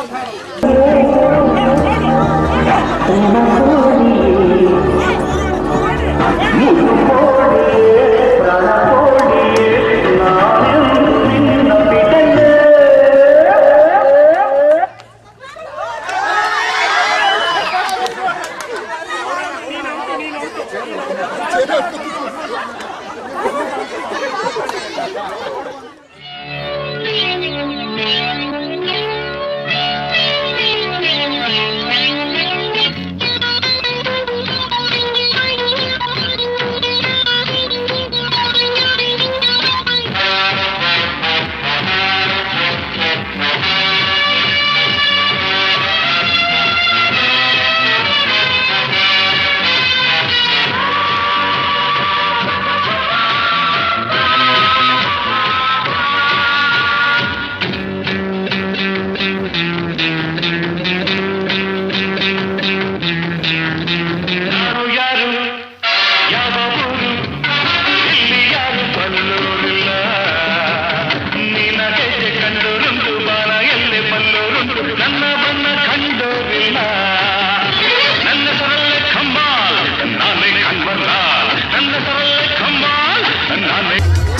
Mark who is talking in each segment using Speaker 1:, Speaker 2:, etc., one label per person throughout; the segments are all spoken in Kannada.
Speaker 1: ಯಾರು ಯಾರು ಯಾವ ಊರು ಇಲ್ಲಿ ಯಾರು ಬಲ್ಲೋರಿಲ್ಲ ನಿನ್ನ ಹೆಜ್ಜೆ ಕಂಡೋರುಂಟು ಬಾಣ ಎಲ್ಲೆ ಬಲ್ಲೋರುಂಟು ನನ್ನ ಬಣ್ಣ ಕಂಡೋರಿಲ್ಲ ನನ್ನ ಸರಳೆ ಕಂಬಾಲ್ ನಾನೇ ಕಣ್ಬಲ್ಲ ನನ್ನ ಸರಳೆ ಕಂಬಾಲ್ ನಾನೇ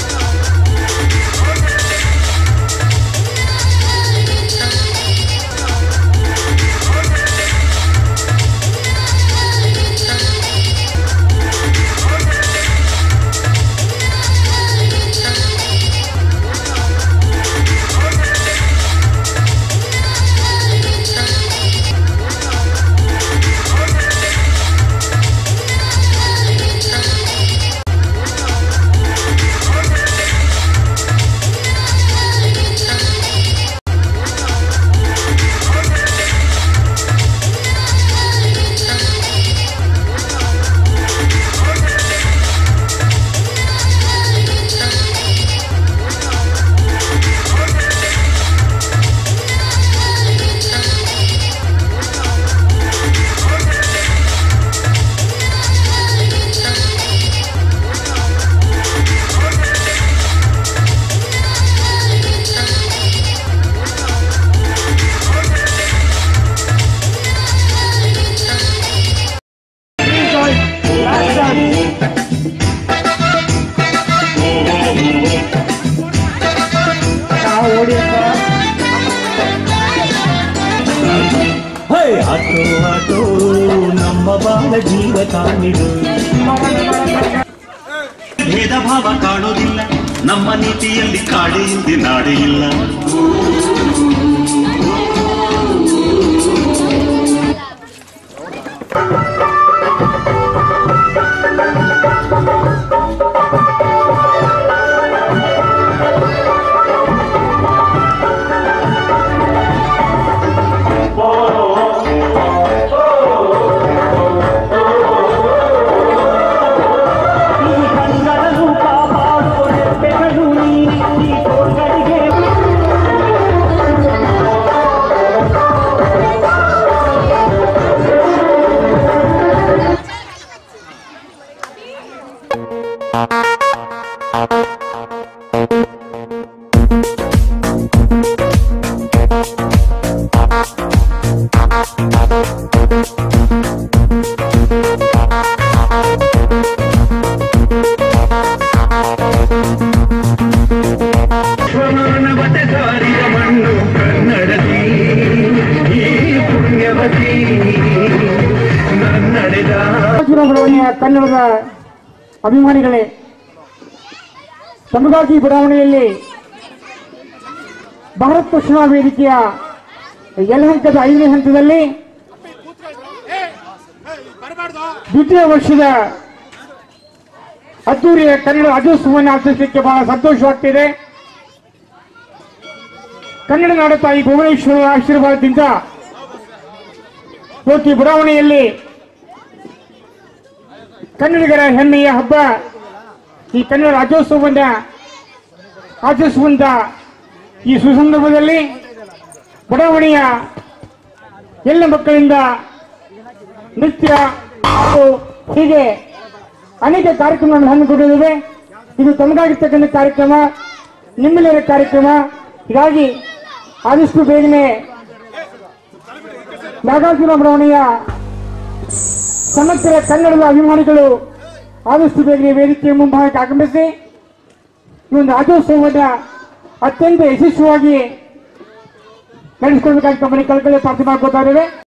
Speaker 2: ಹೇ ಆಟೋ ಆಟೋ ನಮ್ಮ ಬಾಳ ಜೀವ ಕಾಣಿಡು ಭೇದ ಭಾವ ಕಾಣೋದಿಲ್ಲ ನಮ್ಮ ನೀತಿಯಲ್ಲಿ ಕಾಡೆ ಹಿಂದೆ ನಾಡೆ ಇಲ್ಲ
Speaker 1: ಸಾರಿದ ಮಣ್ಣು ಕನ್ನಡದಿ ಈ ಪುಣ್ಯವತಿ ನನ್ನಡೆದ
Speaker 3: ಚುನಾವಣೆಯ ಕನ್ನಡದ ಅಭಿಮಾನಿಗಳೇ ತಮಗಾಗಿ ಬಡಾವಣೆಯಲ್ಲಿ ಭಾರತ ಚುನಾವ ವೇದಿಕೆಯ ಯಲಹಂಕದ ಐದನೇ ಹಂತದಲ್ಲಿ ದ್ವಿತೀಯ ವರ್ಷದ ಅದ್ದೂರಿಯ ಕನ್ನಡ ರಾಜ್ಯೋತ್ಸವವನ್ನು ಆಚರಿಸಲಿಕ್ಕೆ ಬಹಳ ಸಂತೋಷವಾಗ್ತಿದೆ ಕನ್ನಡ ನಾಡ ತಾಯಿ ಭುವನೇಶ್ವರ ಆಶೀರ್ವಾದದಿಂದ ಇವತ್ತು ಈ ಬಡಾವಣೆಯಲ್ಲಿ ಕನ್ನಡಿಗರ ಹೆಮ್ಮೆಯ ಹಬ್ಬ ಈ ಕನ್ನಡ ರಾಜ್ಯೋತ್ಸವವನ್ನ ಆಚರಿಸುವಂತ ಈ ಸುಸಂದರ್ಭದಲ್ಲಿ ಬಡಾವಣೆಯ ಎಲ್ಲ ಮಕ್ಕಳಿಂದ ನೃತ್ಯ ಹಾಗೂ ಹೀಗೆ ಅನೇಕ ಕಾರ್ಯಕ್ರಮಗಳನ್ನು ಹಮ್ಮಿಕೊಂಡಿದ್ದೇವೆ ಇದು ತಮಗಾಗಿರ್ತಕ್ಕಂಥ ಕಾರ್ಯಕ್ರಮ ನಿಮ್ಮೆಲ್ಲರ ಕಾರ್ಯಕ್ರಮ ಹೀಗಾಗಿ ಆದಷ್ಟು ಬೇಗನೆ ನಾಗಾರ್ಜುನ ಬಡಾವಣೆಯ ಸಮಗ್ರ ಕನ್ನಡದ ಅಭಿಮಾನಿಗಳು ಆದಷ್ಟು ಬೇಗನೆ ವೇದಿಕೆಯ ಮುಂಭಾಗಕ್ಕೆ ಆಗಮಿಸಿ ಈ ಒಂದು ರಾಜ್ಯೋತ್ಸವವನ್ನು ಅತ್ಯಂತ ಯಶಸ್ವಿಯಾಗಿ ನಡೆಸಿಕೊಳ್ಬೇಕಾಗಿ ತಮ್ಮಲ್ಲಿ ಕಳ್ಕೊಳ್ಳಿ ಪ್ರಾರ್ಥನೆ ಮಾಡ್ಕೊತಾ ಇದ್ದೇವೆ